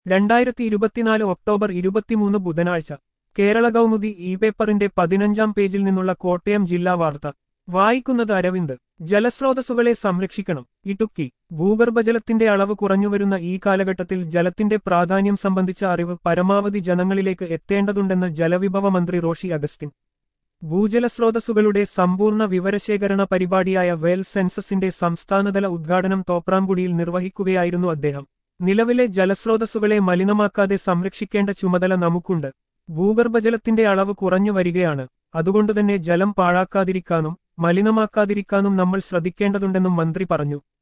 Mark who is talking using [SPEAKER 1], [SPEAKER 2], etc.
[SPEAKER 1] രണ്ടായിരത്തി ഇരുപത്തിനാല് ഒക്ടോബർ ഇരുപത്തിമൂന്ന് ബുധനാഴ്ച കേരള കൗമുദി ഇ പേപ്പറിന്റെ പതിനഞ്ചാം പേജിൽ നിന്നുള്ള കോട്ടയം ജില്ലാ വാർത്ത വായിക്കുന്നത് അരവിന്ദ് ജലസ്രോതസ്സുകളെ സംരക്ഷിക്കണം ഇടുക്കി ഭൂഗർഭജലത്തിന്റെ അളവ് കുറഞ്ഞുവരുന്ന ഈ കാലഘട്ടത്തിൽ ജലത്തിന്റെ പ്രാധാന്യം സംബന്ധിച്ച അറിവ് പരമാവധി ജനങ്ങളിലേക്ക് എത്തേണ്ടതുണ്ടെന്ന് ജലവിഭവ മന്ത്രി റോഷി അഗസ്റ്റിൻ ഭൂജലസ്രോതസ്സുകളുടെ സമ്പൂർണ്ണ വിവരശേഖരണ പരിപാടിയായ വെൽ സെൻസസിന്റെ സംസ്ഥാനതല ഉദ്ഘാടനം തോപ്രാംകുടിയിൽ നിർവഹിക്കുകയായിരുന്നു അദ്ദേഹം നിലവിലെ ജലസ്രോതസ്സുകളെ മലിനമാക്കാതെ സംരക്ഷിക്കേണ്ട ചുമതല നമുക്കുണ്ട് ഭൂഗർഭജലത്തിന്റെ അളവ് കുറഞ്ഞു വരികയാണ് അതുകൊണ്ടുതന്നെ ജലം പാഴാക്കാതിരിക്കാനും മലിനമാക്കാതിരിക്കാനും നമ്മൾ ശ്രദ്ധിക്കേണ്ടതുണ്ടെന്നും മന്ത്രി പറഞ്ഞു